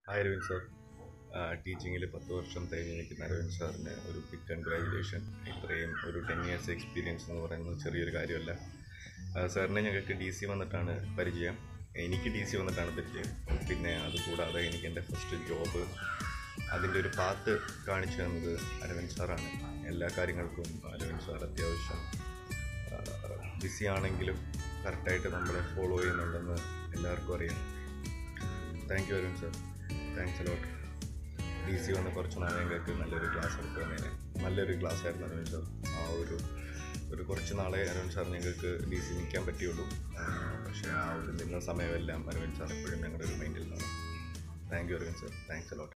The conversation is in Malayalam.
ഹായ് അരവിന്ദ് സാർ ടീച്ചിങ്ങിൽ പത്ത് വർഷം തികഞ്ഞ് നിൽക്കുന്ന അരവിന്ദ് സാറിന് ഒരു ബിഗ് കൺഗ്രാജുലേഷൻ ഇത്രയും ഒരു ടെൻ ഇയേഴ്സ് എക്സ്പീരിയൻസ് എന്ന് പറയുന്നത് ചെറിയൊരു കാര്യമല്ല ആ, സാറിനെ ഞങ്ങൾക്ക് ഡി സി വന്നിട്ടാണ് പരിചയം എനിക്ക് ഡി സി വന്നിട്ടാണ് പരിചയം പിന്നെ അതുകൂടാതെ എനിക്ക് എൻ്റെ ഫസ്റ്റ് ജോബ് അതിൻ്റെ ഒരു പാത്ത് കാണിച്ചു തന്നത് അരവിന്ദ് സാറാണ് എല്ലാ കാര്യങ്ങൾക്കും അരവിന്ദ് സാർ അത്യാവശ്യം ബിസി ആണെങ്കിലും കറക്റ്റായിട്ട് നമ്മളെ ഫോളോ ചെയ്യുന്നുണ്ടെന്ന് എല്ലാവർക്കും അറിയാം thank you Arun sir thanks a lot D C വന്ന് കുറച്ച് നാളെ ഞങ്ങൾക്ക് നല്ലൊരു ക്ലാസ് എടുത്തു തന്നേനെ നല്ലൊരു ക്ലാസ് ആയിരുന്നു അരുൺ സർ ആ ഒരു ഒരു കുറച്ച് നാളെ അരുൺ സാർ ഞങ്ങൾക്ക് ഡി സി നിൽക്കാൻ പറ്റിയുള്ളൂ ആ, പക്ഷേ ആ ഒരു നിന്ന സമയമെല്ലാം അരവിന്ദ് സാർ എപ്പോഴും ഞങ്ങളുടെ ഒരു മൈൻഡിൽ നിന്നാണ് thank you Aravind sir thanks allot